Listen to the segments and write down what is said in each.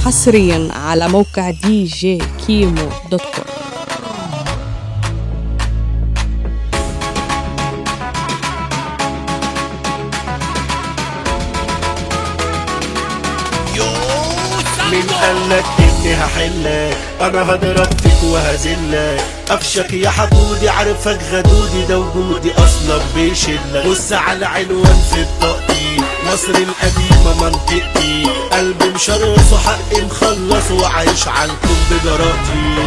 حصريا على موقع دي جي كيمو دوت كوم مين قالك اني هحلك انا هضرب فيك وهزلك قفشك يا حقودي عارفك غدودي ده وجودي اصلا بيشلك بص على عنوان في بطاقتي مصر القديمة منطقتي قلبي مشرس وحقي مخلص وعايش عنكم بجراتي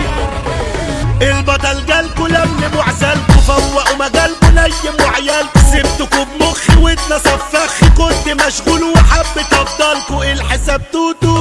البطل جالكوا لملموا عسلكوا فوقوا مجالكوا نيموا عيالكوا سبتكوا بمخي واتنصف فخي كنت مشغول وحبيت افضلكوا الحساب توتو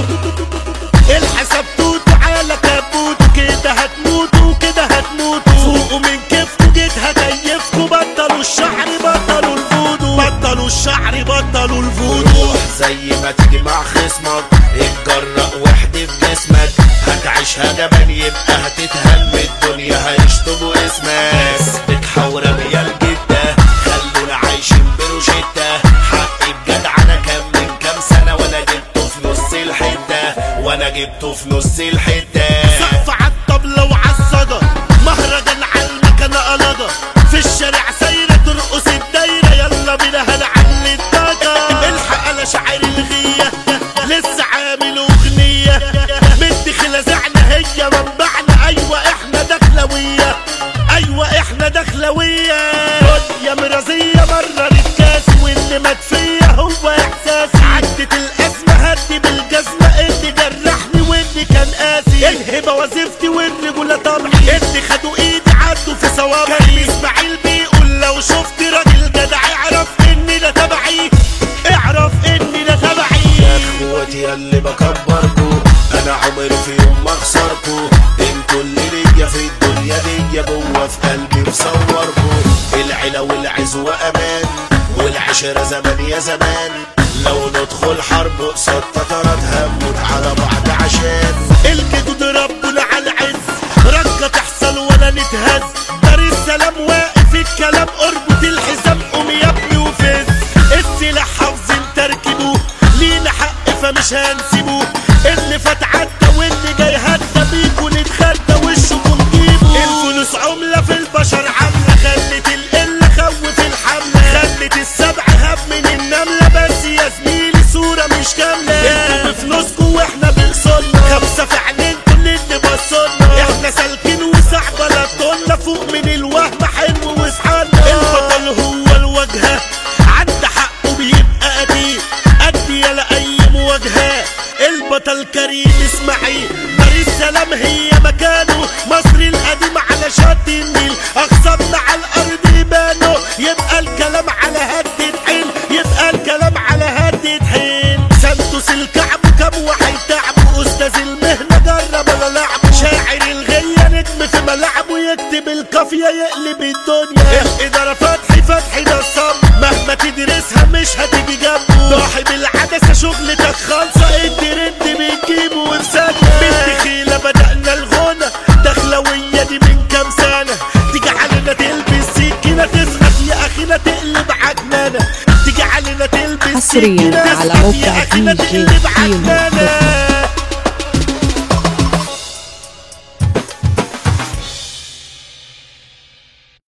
الحساب توتو على كبوتو كده هتموتوا كده هتموتوا فوقوا من كيفكوا جيت هكيفكوا بطلوا الشعر بطلوا الفودو بطلوا الشعر بطلوا الفودو زي ما تيجي مع خصمك اتجرأ واحدف جسمك هتعيشها جبل يبقى هتتهم الدنيا هيشطبوا اسمك بتحورم يا الجدة خلونا عايشين بروشتة حقي بجد على كام من كام سنة وانا جبته في نص الحتة وانا جبته في نص الحتة سقف عالطبلة وعالصدى مهرجان عالمكنة قلضة في الشارع سايرة ترقص الدايرة يلا بينا هنعلي الطاقة الحق انا شاعر الغية لسه عامل اغنية مدخلة زعنا هي منبعنا ايوه احنا دخلوية ايوه احنا دخلوية يا مرازية مررت كاسي واللي مات فيا هو احساسي عدت الازمة هدي بالجزمة اللي جرحني واللي كان قاسي الهبة وظيفتي والرجولة طبعي اللي خدوا ايدي عدوا في صوابعي كان اسماعيل بيقول لو شفت راجل جدع اعرف ان ده تبعي اعرف ان ده تبعي يا اخواتي اللي بكبركو انا عمري في يوم ما اخسركو انتوا اللي ليا في الدنيا دي جوه في قلبي مصوركو العلا والعز وامان والعشرة زمان يا زمان لو ندخل حرب قصاد فترات هنموت على بعض عشان الجدود ربنا على العز رجة تحصل ولا نتهز دار السلام واقف الكلام اربط الحزام قوم يا ابني وفز السلاح حافظين تركبوه لينا حق فمش هنسيبوه اللي فات عدى واللي جاي هدى بيكوا نتغدى وشكوا نجيبه الفلوس عملة في البشر عاملة خلت القلة خوف الحملة خلت السبع هاب من النملة بس يا زميلي صورة مش كاملة انتوا بفلوسكوا واحنا بخسرنا خمسة في عينينكوا اللي بصرنا احنا سالكين وصعبة لا تقولنا فوق من الوهم حلو وصحانا البطل هو الواجهة عند حقه بيبقى قديم قدي يلا اي مواجهة البطل كريم اسماعيل دار السلام هي مكانه مصر القديم على شط النيل اخصمنا على الارض يبانوا يبقى الكلام على هد حيل يبقى الكلام على هد حيل سانتوس الكعب كم واحد تعبه استاذ المهنة جرب ولا لعبه شاعر الغية نجم في ملعبه يكتب القافية يقلب الدنيا الإدارة فتحي فتحي ده الصم مهما تدرسها مش هتيجي جنبه صاحب العدسة شغلتك خالصة الترند بتجيبه وبسنة بالدخيلة بدأنا الغنى دخلوية دي من كام سنة تيجي علينا تلبس سكينة تسخط يا أخينا تقلب عجنانة تيجي علينا تلبس حصرياً سكينة على تسخط موقع يا أخينا DJ تقلب كيمو دوت كوم. عجنانة